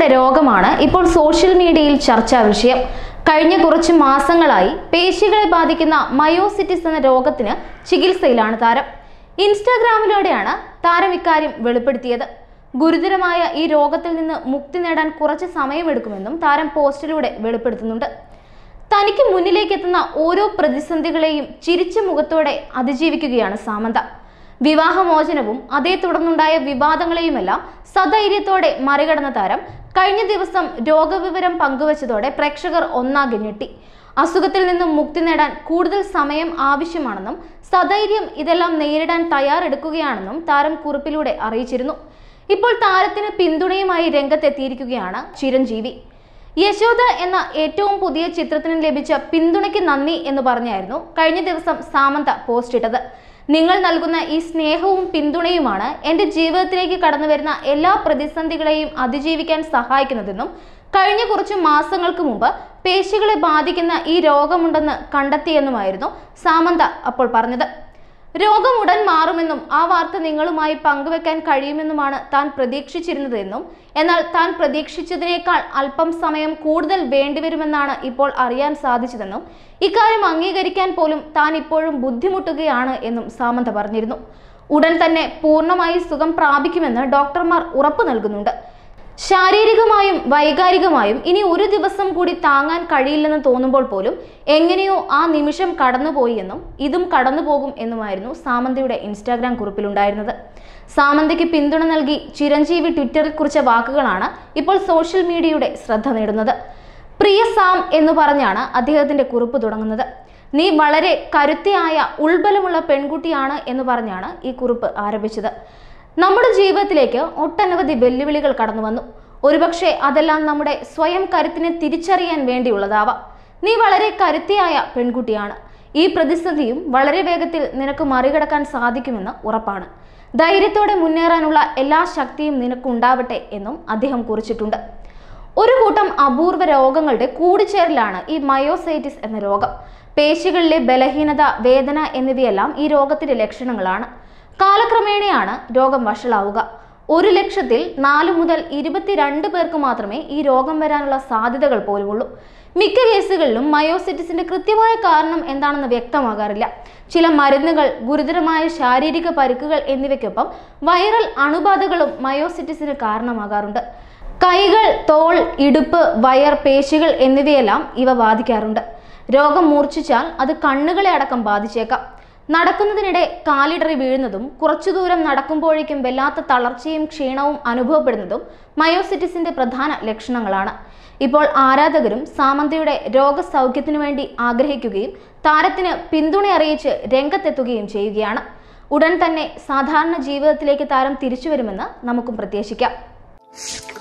സാമന്തയുടെ രോഗമാണ് ഇപ്പോൾ സോഷ്യൽ മീഡിയയിൽ ചർച്ചാ വിഷയം കഴിഞ്ഞ കുറച്ച് മാസങ്ങളായി പേശികളെ ബാധിക്കുന്ന മയോസിറ്റിസ് എന്ന രോഗത്തിന് ചികിത്സയിലാണ് താരം ഇൻസ്റ്റാഗ്രാമിലൂടെയാണ് താരം ഇക്കാര്യം വെളിപ്പെടുത്തിയത് ഗുരുതരമായ ഈ രോഗത്തിൽ നിന്ന് മുക്തി നേടാൻ കുറച്ച് സമയമെടുക്കുമെന്നും താരം പോസ്റ്റിലൂടെ വെളിപ്പെടുത്തുന്നുണ്ട് തനിക്ക് മുന്നിലേക്ക് എത്തുന്ന ഓരോ പ്രതിസന്ധികളെയും ചിരിച്ച മുഖത്തോടെ അതിജീവിക്കുകയാണ് സാമന്ത വിവാഹമോചനവും അതേ തുടർന്നുണ്ടായ വിവാദങ്ങളെയുമെല്ലാം സധൈര്യത്തോടെ മറികടന്ന താരം കഴിഞ്ഞ ദിവസം രോഗവിവരം പങ്കുവച്ചതോടെ പ്രേക്ഷകർ ഒന്നാകെ ഞെട്ടി അസുഖത്തിൽ നിന്നും മുക്തി നേടാൻ കൂടുതൽ സമയം ആവശ്യമാണെന്നും സധൈര്യം ഇതെല്ലാം നേരിടാൻ തയ്യാറെടുക്കുകയാണെന്നും താരം കുറിപ്പിലൂടെ അറിയിച്ചിരുന്നു ഇപ്പോൾ താരത്തിന് പിന്തുണയുമായി രംഗത്തെത്തിയിരിക്കുകയാണ് ചിരഞ്ജീവി യശോദ എന്ന ഏറ്റവും പുതിയ ചിത്രത്തിന് ലഭിച്ച പിന്തുണയ്ക്ക് നന്ദി എന്ന് പറഞ്ഞായിരുന്നു കഴിഞ്ഞ ദിവസം സാമന്ത പോസ്റ്റ് ഇട്ടത് നിങ്ങൾ നൽകുന്ന ഈ സ്നേഹവും പിന്തുണയുമാണ് എൻ്റെ ജീവിതത്തിലേക്ക് കടന്നു വരുന്ന എല്ലാ പ്രതിസന്ധികളെയും അതിജീവിക്കാൻ സഹായിക്കുന്നതെന്നും കഴിഞ്ഞ കുറച്ച് മാസങ്ങൾക്ക് മുമ്പ് പേശികളെ ബാധിക്കുന്ന ഈ രോഗമുണ്ടെന്ന് കണ്ടെത്തിയെന്നുമായിരുന്നു സാമന്ത അപ്പോൾ പറഞ്ഞത് രോഗം ഉടൻ മാറുമെന്നും ആ വാർത്ത നിങ്ങളുമായി പങ്കുവെക്കാൻ കഴിയുമെന്നുമാണ് താൻ പ്രതീക്ഷിച്ചിരുന്നതെന്നും എന്നാൽ താൻ പ്രതീക്ഷിച്ചതിനേക്കാൾ അല്പം സമയം കൂടുതൽ വേണ്ടിവരുമെന്നാണ് ഇപ്പോൾ അറിയാൻ സാധിച്ചതെന്നും ഇക്കാര്യം അംഗീകരിക്കാൻ പോലും താൻ ഇപ്പോഴും ബുദ്ധിമുട്ടുകയാണ് എന്നും സാമന്ത പറഞ്ഞിരുന്നു ഉടൻ തന്നെ പൂർണ്ണമായി സുഖം പ്രാപിക്കുമെന്ന് ഡോക്ടർമാർ ഉറപ്പു നൽകുന്നുണ്ട് ശാരീരികമായും വൈകാരികമായും ഇനി ഒരു ദിവസം കൂടി താങ്ങാൻ കഴിയില്ലെന്ന് തോന്നുമ്പോൾ പോലും എങ്ങനെയോ ആ നിമിഷം കടന്നുപോയി എന്നും ഇതും കടന്നുപോകും എന്നുമായിരുന്നു സാമന്തയുടെ ഇൻസ്റ്റാഗ്രാം കുറിപ്പിലുണ്ടായിരുന്നത് സാമന്തയ്ക്ക് പിന്തുണ നൽകി ചിരഞ്ജീവി ട്വിറ്ററിൽ കുറിച്ച വാക്കുകളാണ് ഇപ്പോൾ സോഷ്യൽ മീഡിയയുടെ ശ്രദ്ധ നേടുന്നത് പ്രിയ സാം എന്ന് പറഞ്ഞാണ് അദ്ദേഹത്തിന്റെ കുറിപ്പ് തുടങ്ങുന്നത് നീ വളരെ കരുത്തിയായ ഉൾബലമുള്ള പെൺകുട്ടിയാണ് എന്ന് പറഞ്ഞാണ് ഈ കുറിപ്പ് ആരംഭിച്ചത് നമ്മുടെ ജീവിതത്തിലേക്ക് ഒട്ടനവധി വെല്ലുവിളികൾ കടന്നു വന്നു ഒരുപക്ഷെ അതെല്ലാം നമ്മുടെ സ്വയം കരുത്തിനെ തിരിച്ചറിയാൻ വേണ്ടിയുള്ളതാവാം നീ വളരെ കരുത്തിയായ പെൺകുട്ടിയാണ് ഈ പ്രതിസന്ധിയും വളരെ വേഗത്തിൽ നിനക്ക് മറികടക്കാൻ സാധിക്കുമെന്ന് ഉറപ്പാണ് ധൈര്യത്തോടെ മുന്നേറാനുള്ള എല്ലാ ശക്തിയും നിനക്കുണ്ടാവട്ടെ എന്നും അദ്ദേഹം കുറിച്ചിട്ടുണ്ട് ഒരു കൂട്ടം അപൂർവ രോഗങ്ങളുടെ കൂടിച്ചേരലാണ് ഈ മയോസൈറ്റിസ് എന്ന രോഗം പേശികളിലെ ബലഹീനത വേദന എന്നിവയെല്ലാം ഈ രോഗത്തിന്റെ ലക്ഷണങ്ങളാണ് കാലക്രമേണയാണ് രോഗം വഷളാവുക ഒരു ലക്ഷത്തിൽ നാല് മുതൽ ഇരുപത്തിരണ്ട് പേർക്ക് മാത്രമേ ഈ രോഗം വരാനുള്ള സാധ്യതകൾ പോലുമുള്ളൂ മിക്ക കേസുകളിലും മയോസിറ്റിസിന്റെ കൃത്യമായ കാരണം എന്താണെന്ന് വ്യക്തമാകാറില്ല ചില മരുന്നുകൾ ഗുരുതരമായ ശാരീരിക പരിക്കുകൾ എന്നിവയ്ക്കൊപ്പം വൈറൽ അണുബാധകളും മയോസിറ്റിസിന് കാരണമാകാറുണ്ട് കൈകൾ തോൾ ഇടുപ്പ് വയർ പേശികൾ എന്നിവയെല്ലാം ഇവ ബാധിക്കാറുണ്ട് രോഗം മൂർച്ഛിച്ചാൽ അത് കണ്ണുകളെ അടക്കം ബാധിച്ചേക്കാം നടക്കുന്നതിനിടെ കാലിടറി വീഴുന്നതും കുറച്ചു ദൂരം നടക്കുമ്പോഴേക്കും വല്ലാത്ത തളർച്ചയും ക്ഷീണവും അനുഭവപ്പെടുന്നതും മയോസിറ്റിസിന്റെ പ്രധാന ലക്ഷണങ്ങളാണ് ഇപ്പോൾ ആരാധകരും സാമന്തയുടെ രോഗസൗഖ്യത്തിനു വേണ്ടി ആഗ്രഹിക്കുകയും താരത്തിന് പിന്തുണ അറിയിച്ച് രംഗത്തെത്തുകയും ചെയ്യുകയാണ് ഉടൻ തന്നെ സാധാരണ ജീവിതത്തിലേക്ക് താരം തിരിച്ചു വരുമെന്ന് നമുക്കും പ്രത്യാശിക്കാം